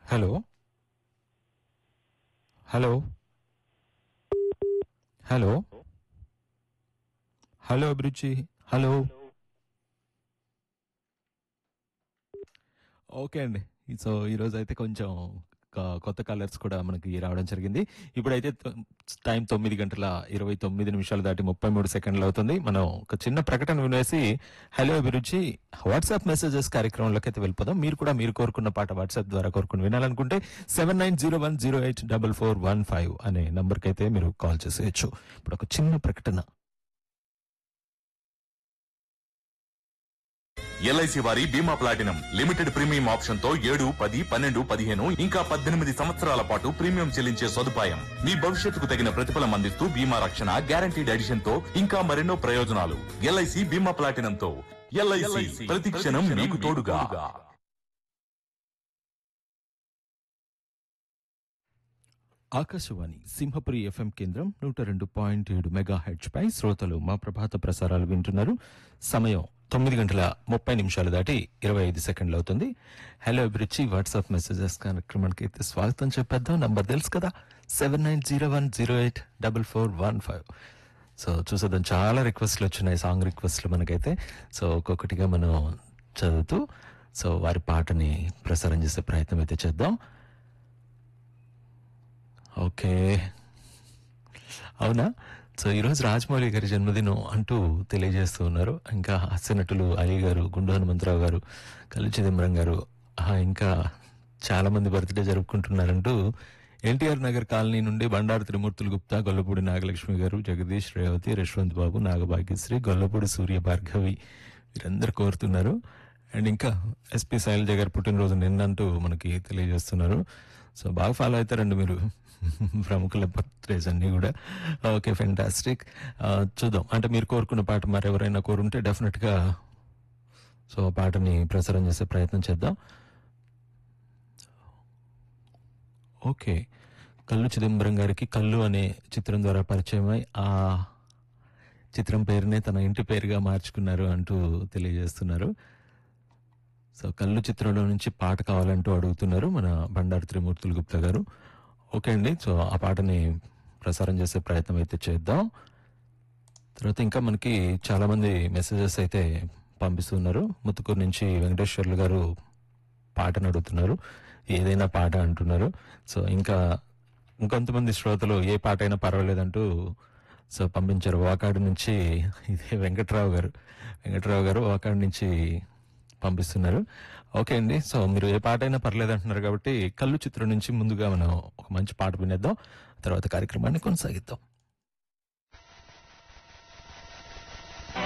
hello hello hello hello అభిరుచి hello okay అండి so ఈరోజు అయితే కొంచెం క- కొత్త కలర్స్ కూడా మనకి రావడం జరిగింది ఇప్పుడైతే తొ- టైం తొమ్మిది గంటల ఇరవై తొమ్మిది నిమిషాలు దాటి ముప్పై మూడు సెకండ్లు అవుతుంది మనం ఒక చిన్న ప్రకటన వినేసి హలో అభిరుచి వాట్సాప్ మెసేజెస్ కార్యక్రమంలోకి అయితే వెళ్ళిపోదాం మీరు కూడా మీరు కోరుకున్న పాట వాట్సాప్ ద్వారా కోరుకుని వినాలనుకుంటే seven nine zero one zero eight double four one five అనే నంబర్కి అయితే మీరు కాల్ చేసేయచ్చు ఇప్పుడు ఒక చిన్న ప్రకటన ఎల్ఐసి వారి బీమా ప్లాటినం లిమిటెడ్ ప్రీమియం ఆప్షన్ తో ఏడు పది పన్నెండు పదిహేను ఇంకా పద్దెనిమిది సంవత్సరాల పాటు ప్రీమియం చెల్లించే సదుపాయం మీ భవిష్యత్తుకు తగిన ప్రతిఫలం అందిస్తూ బీమా రక్షణ గ్యారంటీడ్ ఎడిషన్ తో ఇంకా మరెన్నో ప్రయోజనాలు ఎల్ఐసి బీమా ప్లాటినం తో ఎల్ఐసి ప్రతి క్షణం మీకు తోడుగా ఆకాశవాణి సింహపురి ఎఫ్ఎం కేంద్రం నూట రెండు పాయింట్ ఏడు మెగా హెడ్జ్ పై శ్రోతలు మా ప్రభాత ప్రసారాలు వింటున్నారు సమయం తొమ్మిది గంటల ముప్పై నిమిషాలు దాటి ఇరవై ఐదు సెకండ్లు అవుతుంది హలో అభిరుచి వాట్సాప్ మెసేజెస్ కార్యక్రమానికి అయితే స్వాగతం చెప్పేద్దాం నంబర్ తెలుసు కదా seven nine zero one zero eight double four one five so చూసేద్దాం చాలా రిక్వెస్ట్లు వచ్చినాయి సాంగ్ రిక్వెస్ట్లు మనకైతే సో ఒక్కొక్కటిగా మనం చదువుతూ సో వారి పాటని ప్రసారం చేసే ప్రయత్నం అయితే చేద్దాం ఓకే అవునా సో ఈరోజు రాజమౌళి గారి జన్మదినం అంటూ తెలియజేస్తూ ఉన్నారు ఇంకా హాస్య నటులు అలీ గారు గుండు హనుమంతరావు గారు కల్లు చిదంబరం గారు ఆ, ఇంకా చాలా మంది బర్త్డే జరుపుకుంటున్నారంటూ ఎన్టీఆర్ నగర్ కాలనీ నుండి బండారు త్రిమూర్తులు గుప్తా గొల్లపూడి నాగలక్ష్మి గారు జగదీష్ రేవతి యశ్వంత్ బాబు నాగభాగ్యశ్రీ గొల్లపూడి సూర్య భార్గవి వీరందరూ కోరుతున్నారు అండ్ ఇంకా ఎస్పి శైలజ గారి పుట్టినరోజు నిన్నంటూ మనకి తెలియజేస్తున్నారు సో బాగా ఫాలో అవుతారండి మీరు ప్రముఖుల బర్త్డేస్ అన్ని కూడా ఓకే ఫెంటాస్టిక్ చూద్దాం అంటే మీరు కోరుకున్న పాట మరి ఎవరైనా కోరుంటే డెఫినెట్ గా సో ఆ పాటని ప్రసారం చేసే ప్రయత్నం చేద్దాం ఓకే కల్లు చిదంబరం గారికి కల్లు అనే చిత్రం ద్వారా పరిచయమై ఆ చిత్రం పేరునే తన ఇంటి పేరుగా మార్చుకున్నారు అంటూ తెలియజేస్తున్నారు సో కళ్ళు చిత్రంలో నుంచి పాట కావాలంటూ అడుగుతున్నారు మన బండారు త్రిమూర్తులు గుప్తా గారు ఓకే అండి సో ఆ పాటని ప్రసారం చేసే ప్రయత్నం అయితే చేద్దాం తర్వాత ఇంకా మనకి చాలా మంది మెసేజెస్ అయితే పంపిస్తున్నారు ముత్తుకూరు నుంచి వెంకటేశ్వర్లు గారు పాటను అడుగుతున్నారు ఏదైనా పాట అంటున్నారు సో ఇంకా ఇంకొంతమంది శ్రోతలు ఏ పాట అయినా పర్వాలేదంటూ సో పంపించారు వాకాడు నుంచి ఇదే వెంకట్రావు గారు వెంకట్రావు గారు వాకాడు నుంచి పంపిస్తున్నారు ఓకే అండి సో మీరు ఏ పాట అయినా పర్లేదు అంటున్నారు కాబట్టి కళ్ళు చిత్రం నుంచి ముందుగా మనం ఒక మంచి పాట వినేద్దాం తర్వాత కార్యక్రమాన్ని కొనసాగిద్దాం